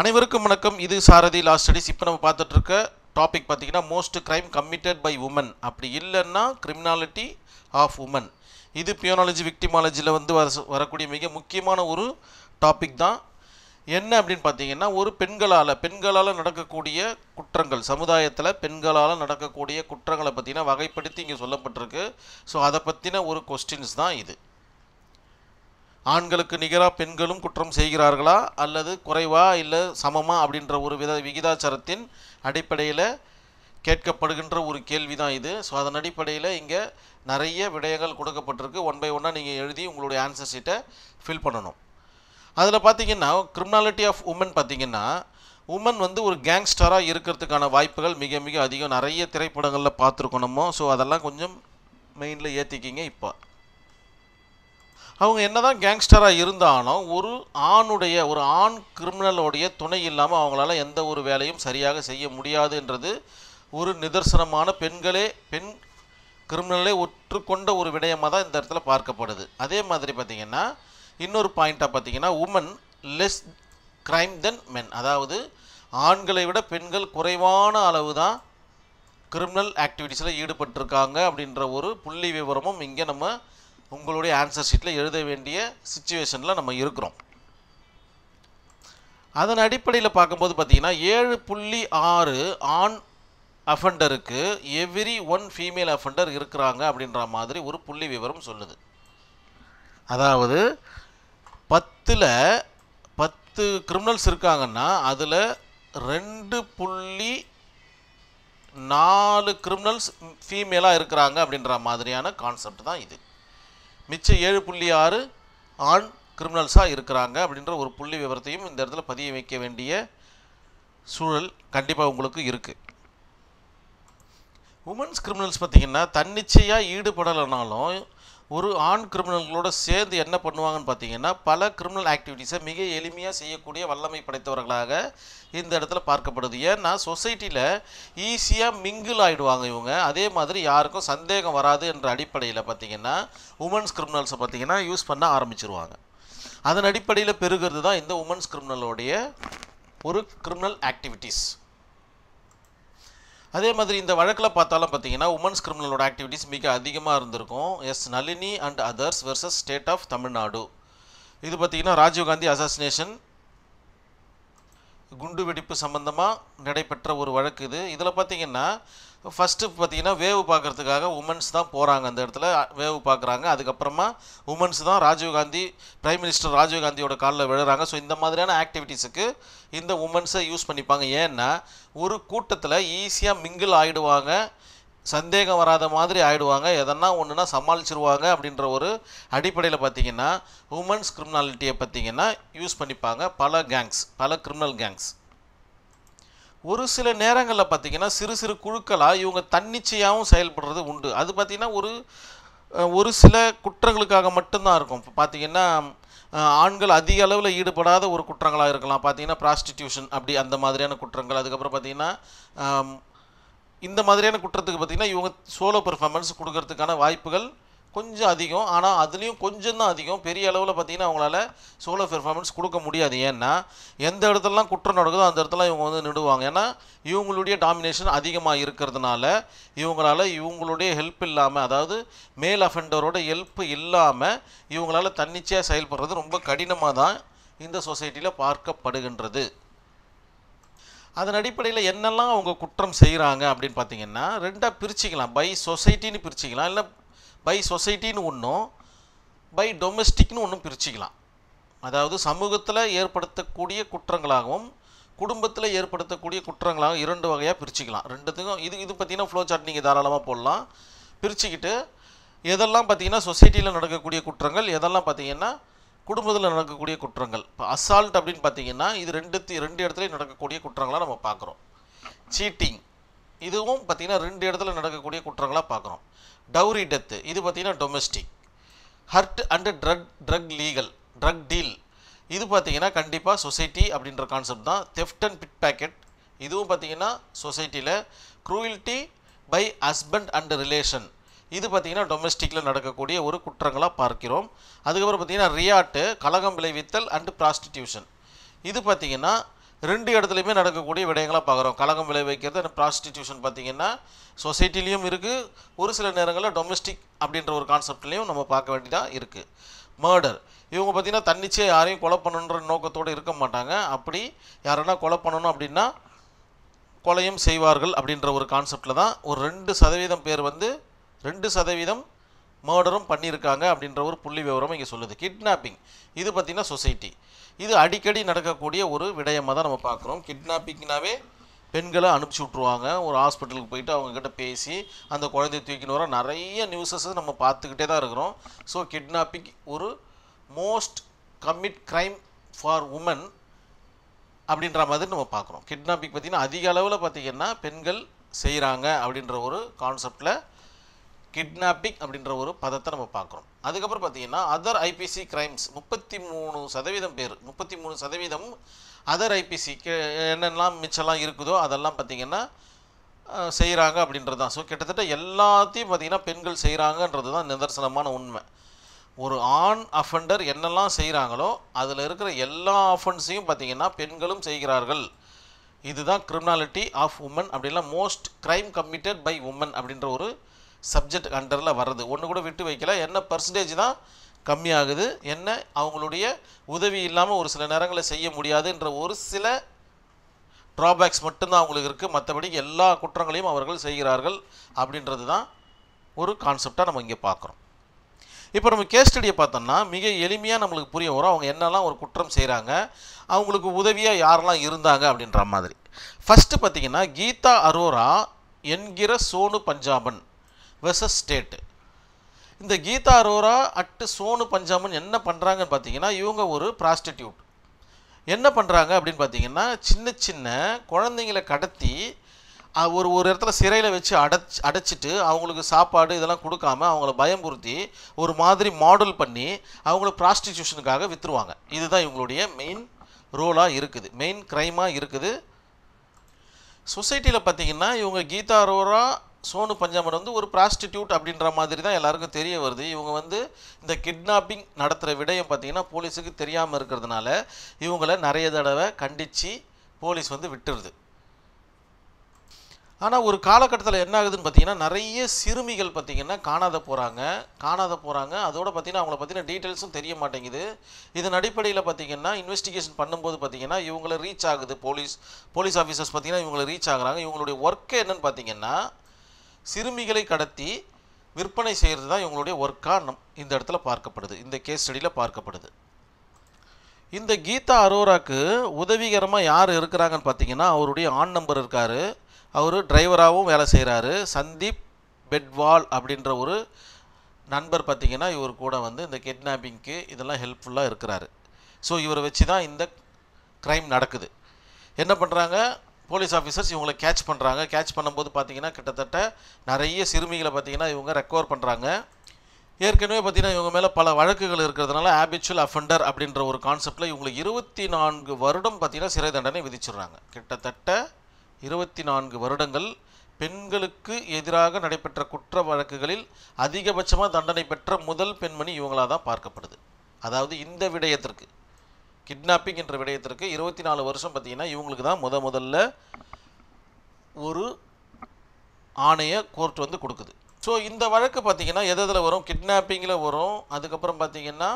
அனைவருக்கும் வணக்கம் இது சாரதி லா ஸ்டடிஸ் இப்போ நம்ம பார்த்துட்டு இருக்க டாபிக் பார்த்தீங்கன்னா most crime committed by woman அப்படி இல்லைன்னா கிரிமினாலிட்டி ஆஃப் உமன் இது பியோனாலஜி விக்டிமாலஜியில் வந்து வர வரக்கூடிய மிக முக்கியமான ஒரு டாபிக் தான் என்ன அப்படின்னு பார்த்தீங்கன்னா ஒரு பெண்களால் பெண்களால் நடக்கக்கூடிய குற்றங்கள் சமுதாயத்தில் பெண்களால் நடக்கக்கூடிய குற்றங்களை பற்றின வகைப்படுத்தி இங்கே சொல்லப்பட்டிருக்கு ஸோ அதை பற்றின ஒரு கொஸ்டின்ஸ் தான் இது ஆண்களுக்கு நிகராக பெண்களும் குற்றம் செய்கிறார்களா அல்லது குறைவா இல்லை சமமா அப்படின்ற ஒரு வித விகிதாச்சாரத்தின் அடிப்படையில் கேட்கப்படுகின்ற ஒரு கேள்வி தான் இது ஸோ அதன் அடிப்படையில் இங்கே நிறைய விடயங்கள் கொடுக்கப்பட்டிருக்கு ஒன் பை ஒன்னாக நீங்கள் எழுதி உங்களுடைய ஆன்சர் ஷீட்டை ஃபில் பண்ணணும் அதில் பார்த்தீங்கன்னா கிரிமினாலிட்டி ஆஃப் உமன் பார்த்தீங்கன்னா உமன் வந்து ஒரு கேங்ஸ்டராக இருக்கிறதுக்கான வாய்ப்புகள் மிக மிக அதிகம் நிறைய திரைப்படங்களில் பார்த்துருக்கோம் நம்ம ஸோ அதெல்லாம் கொஞ்சம் மெயினில் ஏற்றிக்கிங்க இப்போ அவங்க என்னதான் கேங்ஸ்டராக இருந்தாலும் ஒரு ஆணுடைய ஒரு ஆண் கிரிமினலோடைய துணை இல்லாமல் அவங்களால எந்த ஒரு வேலையும் சரியாக செய்ய முடியாதுன்றது ஒரு நிதர்சனமான பெண்களே பெண் கிரிமினலே ஒற்றுக்கொண்ட ஒரு விடயமாக தான் இந்த இடத்துல பார்க்கப்படுது அதே மாதிரி பார்த்திங்கன்னா இன்னொரு பாயிண்ட்டாக பார்த்தீங்கன்னா woman less crime than men அதாவது ஆண்களை விட பெண்கள் குறைவான அளவு தான் கிரிமினல் ஆக்டிவிட்டீஸில் ஈடுபட்டிருக்காங்க அப்படின்ற ஒரு புள்ளி விவரமும் இங்கே நம்ம உங்களுடைய ஆன்சர் ஷீட்டில் எழுத வேண்டிய சுச்சுவேஷனில் நம்ம இருக்கிறோம் அதன் அடிப்படையில் பார்க்கும்போது பார்த்தீங்கன்னா ஏழு புள்ளி ஆறு ஆண் அஃபண்டருக்கு எவ்ரி ஒன் ஃபீமேல் அஃபண்டர் இருக்கிறாங்க அப்படின்ற மாதிரி ஒரு புள்ளி விவரம் சொல்லுது அதாவது பத்தில் பத்து கிரிமினல்ஸ் இருக்காங்கன்னா அதில் ரெண்டு புள்ளி நாலு கிரிமினல்ஸ் ஃபீமேலாக இருக்கிறாங்க அப்படின்ற மாதிரியான கான்செப்ட் தான் இது மிச்சம் ஏழு புள்ளி ஆறு ஆண் கிரிமினல்ஸாக இருக்கிறாங்க அப்படின்ற ஒரு புள்ளி விவரத்தையும் இந்த இடத்துல பதிய வைக்க வேண்டிய சூழல் கண்டிப்பாக உங்களுக்கு இருக்குது உமன்ஸ் கிரிமினல்ஸ் பார்த்திங்கன்னா தன்னிச்சையாக ஈடுபடலைனாலும் ஒரு ஆண் கிரிமினல்களோட சேர்ந்து என்ன பண்ணுவாங்கன்னு பார்த்தீங்கன்னா பல கிரிமினல் ஆக்டிவிட்டீஸை மிக எளிமையாக செய்யக்கூடிய வல்லமை படைத்தவர்களாக இந்த இடத்துல பார்க்கப்படுது ஏன்னா சொசைட்டியில் ஈஸியாக மிங்கிள் ஆகிடுவாங்க இவங்க அதே மாதிரி யாருக்கும் சந்தேகம் வராது என்ற அடிப்படையில் பார்த்தீங்கன்னா உமன்ஸ் கிரிமினல்ஸை பார்த்தீங்கன்னா யூஸ் பண்ண ஆரம்பிச்சிருவாங்க அதன் அடிப்படையில் பெருகிறது தான் இந்த உமன்ஸ் கிரிமினலோடைய ஒரு கிரிமினல் ஆக்டிவிட்டீஸ் அதே மாதிரி இந்த வழக்கில் பார்த்தாலும் பார்த்தீங்கன்னா உமன்ஸ் கிரிமினலோட ஆக்டிவிட்டீஸ் மிக அதிகமாக இருந்திருக்கும் S Nalini and others versus state of Tamil Nadu இது பார்த்தீங்கன்னா ராஜீவ்காந்தி அசாசினேஷன் குண்டு வெடிப்பு சம்பந்தமாக நடைபெற்ற ஒரு வழக்கு இது இதில் பார்த்தீங்கன்னா ஃபஸ்ட்டு பார்த்தீங்கன்னா வேவு பார்க்குறதுக்காக உமன்ஸ் தான் போகிறாங்க அந்த இடத்துல வேவு பார்க்குறாங்க அதுக்கப்புறமா உமன்ஸ் தான் ராஜீவ்காந்தி பிரைம் மினிஸ்டர் ராஜீவ்காந்தியோட காலில் விழுறாங்க ஸோ இந்த மாதிரியான ஆக்டிவிட்டீஸுக்கு இந்த உமன்ஸை யூஸ் பண்ணிப்பாங்க ஏன்னா ஒரு கூட்டத்தில் ஈஸியாக மிங்கிள் ஆகிடுவாங்க சந்தேகம் வராத மாதிரி ஆகிடுவாங்க எதனா ஒன்றுனா சமாளிச்சிருவாங்க அப்படின்ற ஒரு அடிப்படையில் பார்த்தீங்கன்னா உமன்ஸ் கிரிமினாலிட்டியை பார்த்தீங்கன்னா யூஸ் பண்ணிப்பாங்க பல கேங்ஸ் பல கிரிமினல் கேங்ஸ் ஒரு சில நேரங்களில் பார்த்தீங்கன்னா சிறு சிறு குழுக்களாக இவங்க தன்னிச்சையாகவும் செயல்படுறது உண்டு அது பார்த்திங்கன்னா ஒரு ஒரு சில குற்றங்களுக்காக மட்டும்தான் இருக்கும் இப்போ பார்த்தீங்கன்னா ஆண்கள் அதிக அளவில் ஈடுபடாத ஒரு குற்றங்களாக இருக்கலாம் பார்த்தீங்கன்னா ப்ராஸ்டிடியூஷன் அப்படி அந்த மாதிரியான குற்றங்கள் அதுக்கப்புறம் பார்த்தீங்கன்னா இந்த மாதிரியான குற்றத்துக்கு பார்த்திங்கன்னா இவங்க சோலோ பெர்ஃபார்மன்ஸ் கொடுக்கறதுக்கான வாய்ப்புகள் கொஞ்சம் அதிகம் ஆனால் அதுலேயும் கொஞ்சம் தான் அதிகம் பெரிய அளவில் பார்த்திங்கன்னா அவங்களால சோலோ பெர்ஃபார்மன்ஸ் கொடுக்க முடியாது ஏன்னா எந்த இடத்துலலாம் குற்றம் நடக்குதோ அந்த இடத்துல இவங்க வந்து நிடுவாங்க ஏன்னா இவங்களுடைய டாமினேஷன் அதிகமாக இருக்கிறதுனால இவங்களால இவங்களுடைய ஹெல்ப் இல்லாமல் அதாவது மேல் அஃபெண்டரோட ஹெல்ப் இல்லாமல் இவங்களால தன்னிச்சையாக செயல்படுறது ரொம்ப கடினமாக தான் இந்த சொசைட்டியில் பார்க்கப்படுகின்றது அதன் அடிப்படையில் என்னெல்லாம் அவங்க குற்றம் செய்கிறாங்க அப்படின்னு பார்த்தீங்கன்னா ரெண்டாக பிரிச்சுக்கலாம் பை சொசைட்டின்னு பிரிச்சுக்கலாம் இல்லை பை சொசைட்டின்னு ஒன்றும் பை டொமெஸ்டிக்னு ஒன்றும் பிரிச்சுக்கலாம் அதாவது சமூகத்தில் ஏற்படுத்தக்கூடிய குற்றங்களாகவும் குடும்பத்தில் ஏற்படுத்தக்கூடிய குற்றங்களாகவும் இரண்டு வகையாக பிரிச்சுக்கலாம் ரெண்டுத்துக்கும் இது இது பார்த்திங்கன்னா ஃப்ளோ சார்ட் நீங்கள் தாராளமாக போடலாம் பிரிச்சுக்கிட்டு எதெல்லாம் பார்த்திங்கன்னா சொசைட்டியில் நடக்கக்கூடிய குற்றங்கள் எதெல்லாம் பார்த்திங்கன்னா குடும்பத்தில் நடக்கக்கூடிய குற்றங்கள் இப்போ அசால்ட் அப்படின்னு பார்த்தீங்கன்னா இது ரெண்டு ரெண்டு இடத்துலையும் நடக்கக்கூடிய குற்றங்களாக நம்ம பார்க்குறோம் சீட்டிங் இதுவும் பார்த்திங்கன்னா ரெண்டு இடத்துல நடக்கக்கூடிய குற்றங்களாக பார்க்குறோம் டவுரி டெத்து இது பார்த்திங்கன்னா domestic hurt and drug drug legal drug deal இது பார்த்திங்கன்னா கண்டிப்பாக சொசைட்டி அப்படின்ற கான்செப்ட் தான் தெஃப்ட் அண்ட் பிட் பேக்கெட் இதுவும் பார்த்திங்கன்னா சொசைட்டியில் cruelty by husband and relation இது பார்த்திங்கன்னா டொமெஸ்டிக்கில் நடக்கக்கூடிய ஒரு குற்றங்களாக பார்க்கிறோம் அதுக்கப்புறம் பார்த்திங்கன்னா ரியாட்டு கலகம் விளைவித்தல் அண்டு ப்ராஸ்டிடியூஷன் இது பார்த்திங்கன்னா ரெண்டு இடத்துலையுமே நடக்கக்கூடிய விடயங்களாக பார்க்குறோம் கலகம் விளைவிக்கிறது ப்ராஸ்டிடியூஷன் பார்த்தீங்கன்னா சொசைட்டிலையும் இருக்குது ஒரு சில நேரங்களில் டொமஸ்டிக் அப்படின்ற ஒரு கான்செப்ட்லேயும் நம்ம பார்க்க வேண்டியதாக இருக்குது மர்டர் இவங்க பார்த்தீங்கன்னா தன்னிச்சையாக யாரையும் கொலை பண்ணணுன்ற நோக்கத்தோடு இருக்க மாட்டாங்க அப்படி யாரன்னா கொலை பண்ணணும் அப்படின்னா கொலையும் செய்வார்கள் அப்படின்ற ஒரு கான்செப்டில் தான் ஒரு ரெண்டு சதவீதம் பேர் வந்து ரெண்டு சதவீதம் மர்டரும் பண்ணியிருக்காங்க அப்படின்ற ஒரு புள்ளி விவரம் இங்கே சொல்லுது கிட்னாப்பிங் இது பார்த்திங்கன்னா சொசைட்டி இது அடிக்கடி நடக்கக்கூடிய ஒரு விடயமாக தான் நம்ம பார்க்குறோம் கிட்னாப்பிங்னாவே பெண்களை அனுப்பிச்சி விட்ருவாங்க ஒரு ஹாஸ்பிட்டலுக்கு போயிட்டு அவங்கக்கிட்ட பேசி அந்த குழந்தைய தூக்கின்னு வர நிறைய நியூஸஸ் நம்ம பார்த்துக்கிட்டே தான் இருக்கிறோம் ஸோ கிட்னாப்பிங் ஒரு most commit crime for woman அப்படின்ற மாதிரி நம்ம பார்க்குறோம் கிட்னாப்பிங் பார்த்திங்கன்னா அதிக அளவில் பார்த்திங்கன்னா பெண்கள் செய்கிறாங்க அப்படின்ற ஒரு கான்செப்டில் கிட்னாப்பிங் அப்படின்ற ஒரு பதத்தை நம்ம பார்க்குறோம் அதுக்கப்புறம் பார்த்தீங்கன்னா அதர் ஐபிசி கிரைம்ஸ் முப்பத்தி மூணு சதவீதம் பேர் முப்பத்தி மூணு சதவீதம் அதர் ஐபிசி என்னெல்லாம் மிச்சம்லாம் இருக்குதோ அதெல்லாம் பார்த்திங்கன்னா செய்கிறாங்க அப்படின்றது தான் ஸோ கிட்டத்தட்ட எல்லாத்தையும் பார்த்திங்கன்னா பெண்கள் செய்கிறாங்கன்றது தான் நிதர்சனமான உண்மை ஒரு ஆண் அஃபெண்டர் என்னெல்லாம் செய்கிறாங்களோ அதில் இருக்கிற எல்லா அஃபென்ஸையும் பார்த்திங்கன்னா பெண்களும் செய்கிறார்கள் இதுதான் கிரிமினாலிட்டி ஆஃப் உமன் அப்படின்னா most crime committed by woman அப்படின்ற ஒரு சப்ஜெக்ட் அண்டரில் வர்றது ஒன்று கூட விட்டு வைக்கல என்ன பர்சன்டேஜ் தான் கம்மியாகுது என்ன அவங்களுடைய உதவி இல்லாமல் ஒரு சில நேரங்களில் செய்ய முடியாதுன்ற ஒரு சில ட்ராபேக்ஸ் மட்டும்தான் அவங்களுக்கு இருக்குது மற்றபடி எல்லா குற்றங்களையும் அவர்கள் செய்கிறார்கள் அப்படின்றது தான் ஒரு கான்செப்டாக நம்ம இங்கே பார்க்குறோம் இப்போ நம்ம கேஸ் ஸ்டடியை பார்த்தோம்னா மிக எளிமையாக நம்மளுக்கு புரிய வரும் அவங்க என்னெல்லாம் ஒரு குற்றம் செய்கிறாங்க அவங்களுக்கு உதவியாக யாரெல்லாம் இருந்தாங்க அப்படின்ற மாதிரி ஃபஸ்ட்டு பார்த்தீங்கன்னா கீதா அரோரா என்கிற சோனு பஞ்சாபன் வெர்சஸ் ஸ்டேட்டு இந்த கீதா அரோரா அட்டு சோனு பஞ்சாபன் என்ன பண்ணுறாங்கன்னு பார்த்தீங்கன்னா இவங்க ஒரு ப்ராஸ்டிடியூட் என்ன பண்ணுறாங்க அப்படின்னு பார்த்தீங்கன்னா சின்ன சின்ன குழந்தைங்களை கடத்தி அஹ், ஒரு ஒரு இடத்துல சிறையில் வச்சு அடைச் அடைச்சிட்டு அவங்களுக்கு சாப்பாடு இதெல்லாம் கொடுக்காம அவங்கள பயம்புறுத்தி ஒரு மாதிரி மாடல் பண்ணி அவங்கள ப்ராஸ்டிடியூஷனுக்காக விற்றுருவாங்க இதுதான் இவங்களுடைய மெயின் ரோலாக இருக்குது மெயின் க்ரைமாக இருக்குது சொசைட்டியில் பார்த்தீங்கன்னா இவங்க கீதா அரோரா சோனு பஞ்சாமர் வந்து ஒரு ப்ராஸ்டிடியூட் அப்படின்ற மாதிரி தான் எல்லாருக்கும் தெரிய வருது இவங்க வந்து இந்த கிட்னாப்பிங் நடத்துகிற விடயம் பார்த்தீங்கன்னா போலீஸுக்கு தெரியாமல் இருக்கிறதுனால இவங்கள நிறைய தடவை கண்டித்து போலீஸ் வந்து விட்டுருது ஆனால் ஒரு காலகட்டத்தில் என்ன ஆகுதுன்னு பார்த்தீங்கன்னா நிறைய சிறுமிகள் பார்த்தீங்கன்னா காணாத போகிறாங்க காணாத போகிறாங்க அதோட பார்த்தீங்கன்னா அவங்கள பற்றின டீட்டெயில்ஸும் தெரிய மாட்டேங்குது இதன் அடிப்படையில் பார்த்தீங்கன்னா இன்வெஸ்டிகேஷன் பண்ணும்போது பார்த்தீங்கன்னா இவங்கள ரீச் ஆகுது போலீஸ் போலீஸ் ஆஃபீஸர்ஸ் பார்த்தீங்கன்னா இவங்கள ரீச் ஆகுறாங்க இவங்களுடைய ஒர்க்கு என்னன்னு பார்த்தீங்கன்னா சிறுமிகளை கடத்தி விற்பனை செய்கிறது தான் இவங்களுடைய ஒர்க்காக நம் இந்த இடத்துல பார்க்கப்படுது இந்த கேஸ் ஸ்டடியில் பார்க்கப்படுது இந்த கீதா அரோராக்கு உதவிகரமாக யார் இருக்கிறாங்கன்னு பார்த்தீங்கன்னா அவருடைய ஆண் நம்பர் இருக்கார் அவர் டிரைவராகவும் வேலை செய்கிறாரு சந்தீப் பெட்வால் அப்படின்ற ஒரு நண்பர் பார்த்தீங்கன்னா இவர் கூட வந்து இந்த கிட்னாப்பிங்க்கு இதெல்லாம் ஹெல்ப்ஃபுல்லாக இருக்கிறாரு ஸோ இவரை வச்சு தான் இந்த க்ரைம் நடக்குது என்ன பண்ணுறாங்க போலீஸ் ஆஃபீஸர்ஸ் இவங்களை கேட்ச் பண்ணுறாங்க கேட்ச் பண்ணும்போது பார்த்தீங்கன்னா கிட்டத்தட்ட நிறைய சிறுமிகளை பார்த்தீங்கன்னா இவங்க ரெக்கவர் பண்ணுறாங்க ஏற்கனவே பார்த்தீங்கன்னா இவங்க மேலே பல வழக்குகள் இருக்கிறதுனால ஆபிச்சுவல் அஃபெண்டர் அப்படின்ற ஒரு கான்செப்டில் இவங்களுக்கு இருபத்தி நான்கு வருடம் பார்த்தீங்கன்னா சிறை தண்டனை விதிச்சிடுறாங்க கிட்டத்தட்ட இருபத்தி நான்கு வருடங்கள் பெண்களுக்கு எதிராக நடைபெற்ற குற்ற வழக்குகளில் அதிகபட்சமாக தண்டனை பெற்ற முதல் பெண்மணி இவங்களாக தான் பார்க்கப்படுது அதாவது இந்த விடயத்திற்கு கிட்னாப்பிங் என்ற விடயத்திற்கு இருபத்தி நாலு வருஷம் பார்த்தீங்கன்னா இவங்களுக்கு தான் முத முதல்ல ஒரு ஆணையை கோர்ட் வந்து கொடுக்குது ஸோ இந்த வழக்கு பார்த்தீங்கன்னா எது எதில் வரும் கிட்னாப்பிங்கில் வரும் அதுக்கப்புறம் பார்த்தீங்கன்னா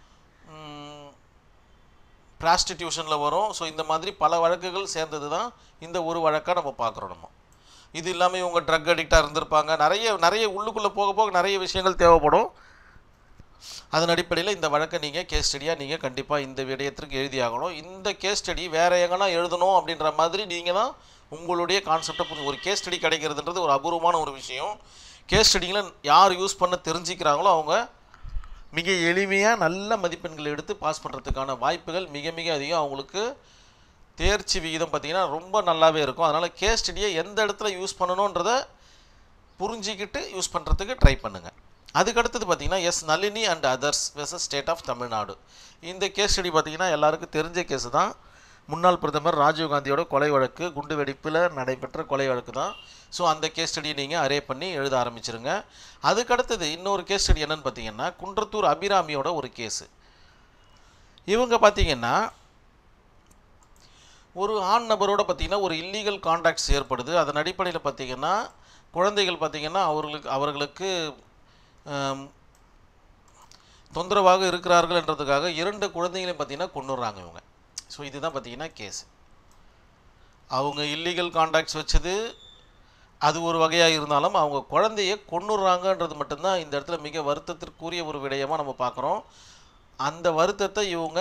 ப்ராஸ்டிடியூஷனில் வரும் ஸோ இந்த மாதிரி பல வழக்குகள் சேர்ந்தது தான் இந்த ஒரு வழக்காக நம்ம பார்க்குறோம் நம்ம இது இல்லாமல் இவங்க ட்ரக் அடிக்டாக இருந்திருப்பாங்க நிறைய நிறைய உள்ளுக்குள்ளே போக போக நிறைய விஷயங்கள் தேவைப்படும் அதன் அடிப்படையில் இந்த வழக்கை நீங்கள் கேஸ் ஸ்டடியாக நீங்கள் கண்டிப்பாக இந்த விடயத்திற்கு எழுதியாகணும் இந்த கேஸ் ஸ்டடி வேறு எங்கன்னா எழுதணும் அப்படின்ற மாதிரி நீங்கள் தான் உங்களுடைய கான்செப்டை புரிஞ்சு ஒரு கேஸ் ஸ்டடி கிடைக்கிறதுன்றது ஒரு அபூர்வமான ஒரு விஷயம் கேஸ் ஸ்டடிகளை யார் யூஸ் பண்ண தெரிஞ்சுக்கிறாங்களோ அவங்க மிக எளிமையாக நல்ல மதிப்பெண்கள் எடுத்து பாஸ் பண்ணுறதுக்கான வாய்ப்புகள் மிக மிக அதிகம் அவங்களுக்கு தேர்ச்சி விகிதம் பார்த்திங்கன்னா ரொம்ப நல்லாவே இருக்கும் அதனால் கேஸ் ஸ்டடியை எந்த இடத்துல யூஸ் பண்ணணுன்றதை புரிஞ்சிக்கிட்டு யூஸ் பண்ணுறதுக்கு ட்ரை பண்ணுங்கள் அதுக்கடுத்தது பார்த்தீங்கன்னா S Nalini and others versus state of Tamil Nadu இந்த கேஸ் ஸ்டடி பார்த்தீங்கன்னா எல்லாருக்கும் தெரிஞ்ச கேஸ் தான் முன்னாள் பிரதமர் ராஜீவ்காந்தியோட கொலை வழக்கு குண்டு வெடிப்பில் நடைபெற்ற கொலை வழக்கு தான் ஸோ அந்த கேஸ் ஸ்டடியை நீங்கள் அரே பண்ணி எழுத ஆரம்பிச்சிருங்க அதுக்கடுத்தது இன்னொரு கேஸ் ஸ்டடி என்னன்னு பார்த்தீங்கன்னா குன்றத்தூர் அபிராமியோட ஒரு கேஸு இவங்க பார்த்தீங்கன்னா ஒரு ஆண் நபரோட பார்த்திங்கன்னா ஒரு இல்லீகல் காண்டாக்ட்ஸ் ஏற்படுது அதன் அடிப்படையில் பார்த்திங்கன்னா குழந்தைகள் பார்த்திங்கன்னா அவர்களுக்கு அவர்களுக்கு ஆம், தொந்தரவாக இருக்கிறார்கள் என்றதுக்காக இரண்டு குழந்தைகளையும் பார்த்திங்கன்னா கொண்டுடுறாங்க இவங்க ஸோ இதுதான் பார்த்திங்கன்னா கேஸ் அவங்க இல்லீகல் காண்டாக்ட்ஸ் வச்சது அது ஒரு வகையாக இருந்தாலும் அவங்க குழந்தைய கொண்டுடுறாங்கன்றது மட்டும்தான் இந்த இடத்துல மிக வருத்தத்திற்குரிய ஒரு விடயமாக நம்ம பார்க்குறோம் அந்த வருத்தத்தை இவங்க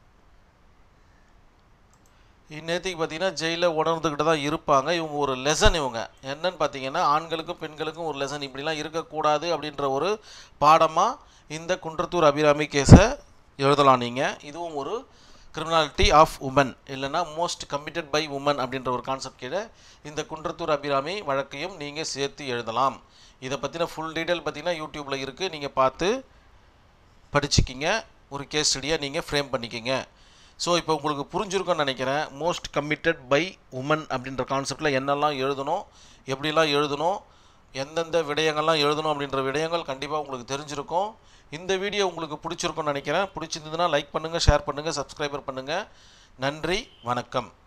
இந்நேரத்துக்கு பார்த்தீங்கன்னா ஜெயிலில் உணர்ந்துக்கிட்டு தான் இருப்பாங்க இவங்க ஒரு லெசன் இவங்க என்னன்னு பார்த்தீங்கன்னா ஆண்களுக்கும் பெண்களுக்கும் ஒரு லெசன் இப்படிலாம் இருக்கக்கூடாது அப்படின்ற ஒரு பாடமாக இந்த குன்றத்தூர் அபிராமி கேஸை எழுதலாம் நீங்கள் இதுவும் ஒரு கிரிமினாலிட்டி ஆஃப் உமன் இல்லைன்னா மோஸ்ட் கமிட்டட் பை உமன் அப்படின்ற ஒரு கான்செப்ட் கீழே இந்த குன்றத்தூர் அபிராமி வழக்கையும் நீங்கள் சேர்த்து எழுதலாம் இதை பற்றின ஃபுல் டீட்டெயில் பார்த்தீங்கன்னா யூடியூப்பில் இருக்குது நீங்கள் பார்த்து படிச்சுக்கிங்க ஒரு கேஸ் ஸ்டடியாக நீங்கள் ஃப்ரேம் பண்ணிக்கிங்க ஸோ இப்போ உங்களுக்கு புரிஞ்சிருக்கும்னு நினைக்கிறேன் மோஸ்ட் கமிட்டட் பை உமன் அப்படின்ற கான்செப்டில் என்னெல்லாம் எழுதணும் எப்படிலாம் எழுதணும் எந்தெந்த விடயங்கள்லாம் எழுதணும் அப்படின்ற விடயங்கள் கண்டிப்பாக உங்களுக்கு தெரிஞ்சிருக்கும் இந்த வீடியோ உங்களுக்கு பிடிச்சிருக்கும்னு நினைக்கிறேன் பிடிச்சிருந்ததுன்னா லைக் பண்ணுங்கள் ஷேர் பண்ணுங்கள் சப்ஸ்கிரைபர் பண்ணுங்கள் நன்றி வணக்கம்